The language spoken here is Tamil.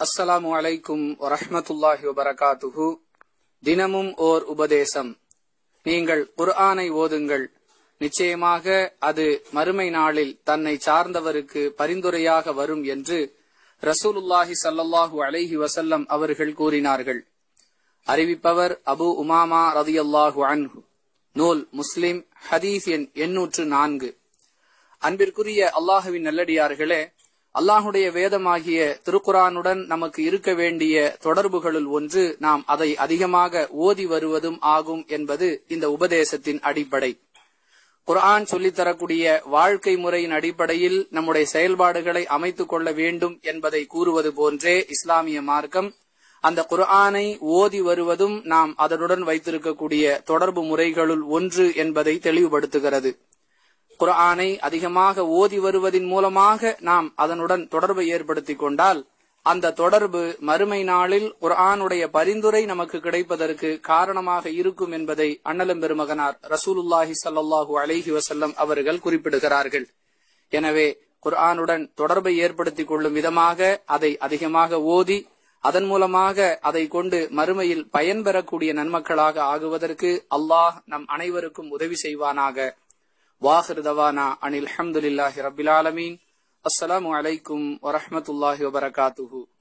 அஸ்ஸலாமு அலைக்கும் வரஹ்மத்துல்லாஹி வபரகாத்துஹு தினமும் ஓர் உபதேசம் நீங்கள் குர்ஆனை ஓதுங்கள் நிச்சயமாக அது மறுமை நாளில் தன்னை சார்ந்தவருக்கு பரிந்துரையாக வரும் என்று ரசூலுல்லாஹி ஸல்லல்லாஹு அலைஹி வஸல்லம் அவர்கள் கூறினார்கள் அறிவிப்பவர் அபு உமாமா ரதியல்லாஹு அன்ஹு நூல் முஸ்லிம் ஹதீஸ் எண் எண்ணூற்று நான்கு அன்பிற்குரிய அல்லாஹுவின் நல்லடியார்களே அல்லாஹுடைய வேதமாகிய திருக்குரானுடன் நமக்கு இருக்க வேண்டிய தொடர்புகளுள் ஒன்று நாம் அதை அதிகமாக ஓதி வருவதும் ஆகும் என்பது இந்த உபதேசத்தின் அடிப்படை குர்ஆன் சொல்லித்தரக்கூடிய வாழ்க்கை முறையின் அடிப்படையில் நம்முடைய செயல்பாடுகளை அமைத்துக் கொள்ள வேண்டும் என்பதை கூறுவது போன்றே இஸ்லாமிய மார்க்கம் அந்த குர்ஆனை ஓதி வருவதும் நாம் அதனுடன் வைத்திருக்கக்கூடிய தொடர்பு முறைகளுள் ஒன்று என்பதை தெளிவுபடுத்துகிறது குர்ஆனை அதிகமாக ஓதி வருவதின் மூலமாக நாம் அதனுடன் தொடர்பை ஏற்படுத்திக் கொண்டால் அந்த தொடர்பு மறுமை நாளில் குர்ஆனுடைய பரிந்துரை நமக்கு கிடைப்பதற்கு காரணமாக இருக்கும் என்பதை அண்ணலம் பெருமகனார் ரசூலுல்லாஹி சல்லாஹூ அலைஹி வசல்லம் அவர்கள் குறிப்பிடுகிறார்கள் எனவே குர்ஆனுடன் தொடர்பை ஏற்படுத்திக் கொள்ளும் விதமாக அதை அதிகமாக ஓதி அதன் மூலமாக அதை கொண்டு மறுமையில் பயன்பெறக்கூடிய நன்மக்களாக ஆகுவதற்கு அல்லாஹ் நம் அனைவருக்கும் உதவி செய்வானாக வாஹிர் தவானா அனில் அஹமதுல்லாஹி ரபில் ஆலமீன் அஸ்ஸலாமு அலைக்கும் வரஹமத்துல்லாஹி வபரகாத்துஹு